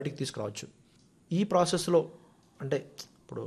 బయటికి తీసుకురావచ్చు ఈ ప్రాసెస్లో అంటే ఇప్పుడు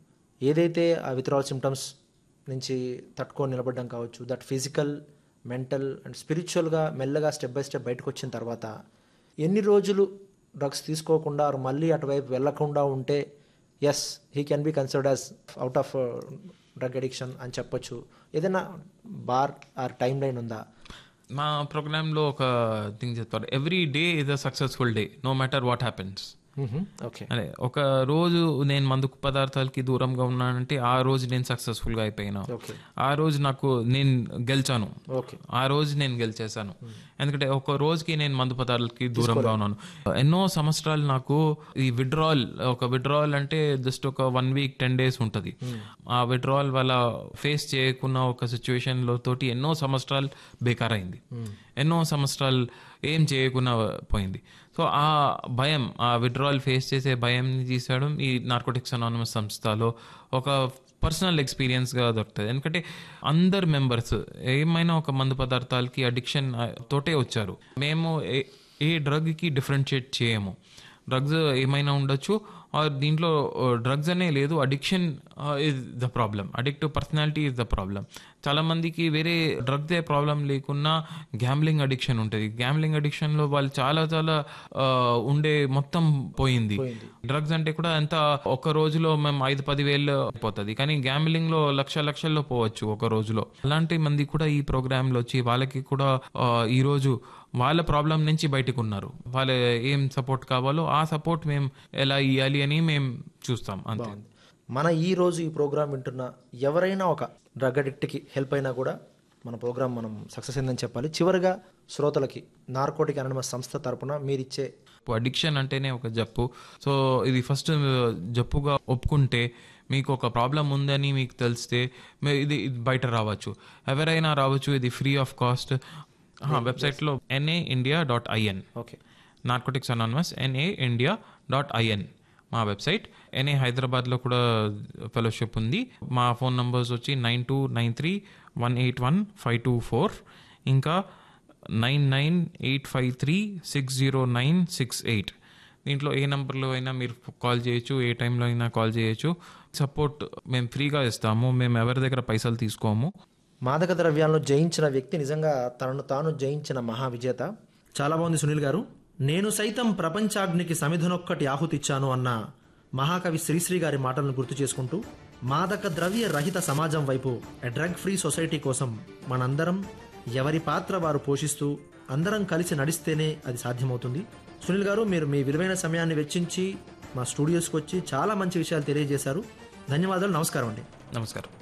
ఏదైతే ఆ విత్డ్రాల్ సిమ్టమ్స్ నుంచి తట్టుకొని నిలబడడం కావచ్చు దట్ ఫిజికల్ మెంటల్ అండ్ స్పిరిచువల్గా మెల్లగా స్టెప్ బై స్టెప్ బయటకు వచ్చిన తర్వాత ఎన్ని రోజులు డ్రగ్స్ తీసుకోకుండా or మళ్ళీ అటువైపు వెళ్ళకుండా ఉంటే yes he can be considered as out of drug addiction అని చెప్పొచ్చు ఏదైనా బార్ ఆర్ టైం లైన్ ఉందా మా ప్రోగ్రాంలో ఒక థింగ్ చెప్తారు every day is a successful day no matter what happens okay అదే ఒక రోజు నేను మందుకు పదార్థాలకి దూరంగా ఉన్నానంటే ఆ రోజు నేను సక్సెస్ఫుల్గా అయిపోయినా ఓకే ఆ రోజు నాకు నేను గెలిచాను ఓకే ఆ రోజు నేను గెలిచేశాను ఎందుకంటే ఒక రోజుకి నేను మందు పదార్థాలకి దూరంగా ఉన్నాను ఎన్నో సంవత్సరాలు నాకు ఈ విడ్రాల్ ఒక విడ్రాల్ అంటే జస్ట్ ఒక వన్ వీక్ టెన్ డేస్ ఉంటుంది ఆ విడ్రాల్ వల్ల ఫేస్ చేయకున్న ఒక సిచ్యువేషన్ లో తోటి ఎన్నో సంవత్సరాలు బేకార్ అయింది ఎన్నో సంవత్సరాలు ఏం చేయకుండా పోయింది సో ఆ భయం ఆ విడ్రాల్ ఫేస్ చేసే భయం తీసాడు ఈ నార్కోటిక్స్ అనానమస్ సంస్థలో ఒక పర్సనల్ ఎక్స్పీరియన్స్గా దొరుకుతుంది ఎందుకంటే అందరు మెంబర్స్ ఏమైనా ఒక మందు పదార్థాలకి అడిక్షన్ తోటే వచ్చారు మేము ఏ- ఏ డ్రగ్కి డిఫరెన్షియేట్ చేయము డ్రగ్స్ ఏమైనా ఉండొచ్చు ఆర్ దీంట్లో డ్రగ్స్ అనే లేదు addiction is the problem addictive personality is the problem చాలా మందికి వేరే డ్రగ్దే ప్రాబ్లం లేకున్నా గ్యాంబ్లింగ్ అడిక్షన్ ఉంటుంది గ్యాంబ్లింగ్ అడిక్షన్లో వాళ్ళు చాలా చాలా ఆ, ఉండే మొత్తం పోయింది డ్రగ్స్ అంటే కూడా ఎంత ఒక రోజులో మేము ఐదు పది వేలు పోతుంది కానీ గ్యాంబ్లింగ్ లో లక్ష లక్షల్లో పోవచ్చు ఒక రోజులో అలాంటి మంది కూడా ఈ ప్రోగ్రామ్ లో వచ్చి వాళ్ళకి కూడా ఆ, ఈ రోజు వాళ్ళ ప్రాబ్లం నుంచి బయటకు ఉన్నారు వాళ్ళ ఏం సపోర్ట్ కావాలో ఆ సపోర్ట్ మేము ఎలా ఇవ్వాలి అని మేము చూస్తాం అంతే మన ఈ రోజు ఈ ప్రోగ్రామ్ వింటున్న ఎవరైనా ఒక డ్రగ్ అడిక్ట్కి హెల్ప్ అయినా కూడా మన ప్రోగ్రామ్ మనం సక్సెస్ అయిందని చెప్పాలి చివరిగా శ్రోతలకి నార్కోటిక్ అనడమ సంస్థ తరపున మీరిచ్చే అడిక్షన్ అంటేనే ఒక జబ్బు సో ఇది ఫస్ట్ జబ్బుగా ఒప్పుకుంటే మీకు ఒక ప్రాబ్లం ఉందని మీకు తెలిస్తే మీ- ఇది ఇది బయట రావచ్చు ఎవరైనా రావచ్చు ఇది ఫ్రీ ఆఫ్ కాస్ట్ వెబ్సైట్లో NA India dot IN okay narcotics anonymous NA India dot IN మా వెబ్సైట్ ఎన్ఏ హైదరాబాద్లో కూడా ఫెలోషిప్ ఉంది మా ఫోన్ నంబర్స్ వచ్చి nine two nine three one eight one five two four ఇంకా nine nine eight five three six zero nine six eight దీంట్లో ఏ నెంబర్లో అయినా మీరు కాల్ చేయొచ్చు ఏ టైంలో అయినా కాల్ చేయొచ్చు సపోర్ట్ మేము ఫ్రీగా ఇస్తాము మేము ఎవరి దగ్గర పైసలు తీసుకోము మాదక ద్రవ్యాలను జయించిన వ్యక్తి నిజంగా తనను తాను జయించిన మహా విజేత చాలా బాగుంది సునీల్ గారు నేను సైతం ప్రపంచాగ్నికి సమిధనొక్కటి ఆహుతిచ్చాను అన్న మహాకవి శ్రీశ్రీ గారి మాటలను గుర్తు చేసుకుంటూ మాదక ద్రవ్య రహిత సమాజం వైపు డ్రగ్ ఫ్రీ సొసైటీ కోసం మనందరం ఎవరి పాత్ర వారు పోషిస్తూ అందరం కలిసి నడిస్తేనే అది సాధ్యమవుతుంది సునీల్ గారు మీరు మీ విలువైన సమయాన్ని వెచ్చించి మా స్టూడియోస్కి వచ్చి చాలా మంచి విషయాలు తెలియజేశారు ధన్యవాదాలు నమస్కారం అండి నమస్కారం